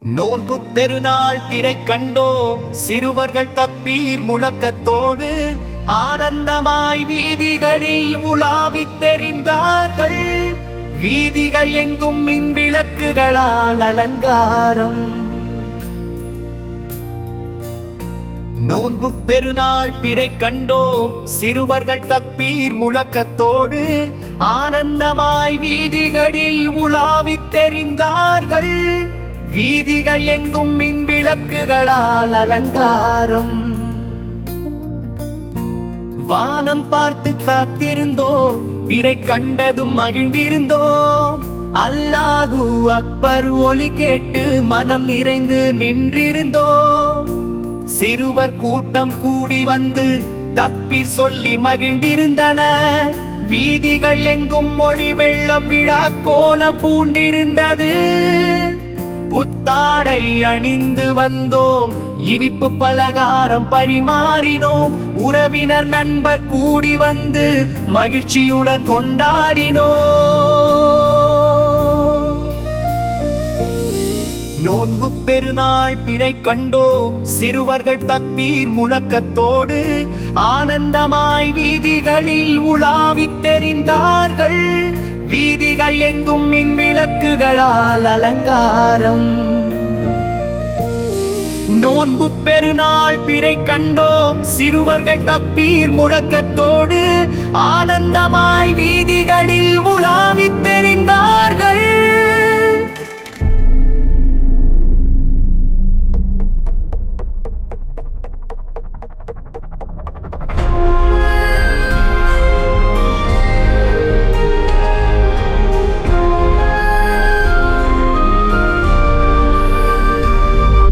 நோன்பு பெருநாள் திரை கண்டோம் சிறுவர்கள் தப்பீர் முழக்கத்தோடு ஆனந்தமாய் வீதிகளில் உலாவித் தெரிந்தார்கள் வீதிகள் எங்கும் மின் விளக்குகளால் அலங்காரம் நோன்பு பெருநாள் பிறை கண்டோம் சிறுவர்கள் தப்பீர் முழக்கத்தோடு ஆனந்தமாய் வீதிகளில் உலாவித் தெரிந்தார்கள் வீதிகள் எங்கும் மின் விளக்குகளால் அலங்காரம் வானம் பார்த்து காத்திருந்தோம் பிறை கண்டதும் மகிழ்ந்திருந்தோம் அல்லாஹு அக்பர் ஒலி கேட்டு மனம் நிறைந்து நின்றிருந்தோம் சிறுவர் கூட்டம் கூடி வந்து தப்பி சொல்லி மகிழ்ந்திருந்தன வீதிகள் எங்கும் மொழி வெள்ளம் விழா கோல பூண்டிருந்தது புத்தாடை அணிந்து வந்தோம் இனிப்பு பலகாரம் பரிமாறினோம் உறவினர் நண்பர் கூடி வந்து மகிழ்ச்சியுடன் கொண்டாடினோம் நோன்பு பெருநாள் பிறை கண்டோம் சிறுவர்கள் தப்பீர் முழக்கத்தோடு ஆனந்தமாய் வீதிகளில் உலாவித் தெரிந்தார்கள் வீதிகள் எங்கும் மின் விளக்குகளால் அலங்காரம் நோன்பு பெருநாள் பிறை கண்டோம் சிறுவர்கள் தப்பீர் முழக்கத்தோடு ஆனந்தமாய் வீதிகளில் உலாவித் தெரிந்தார்கள்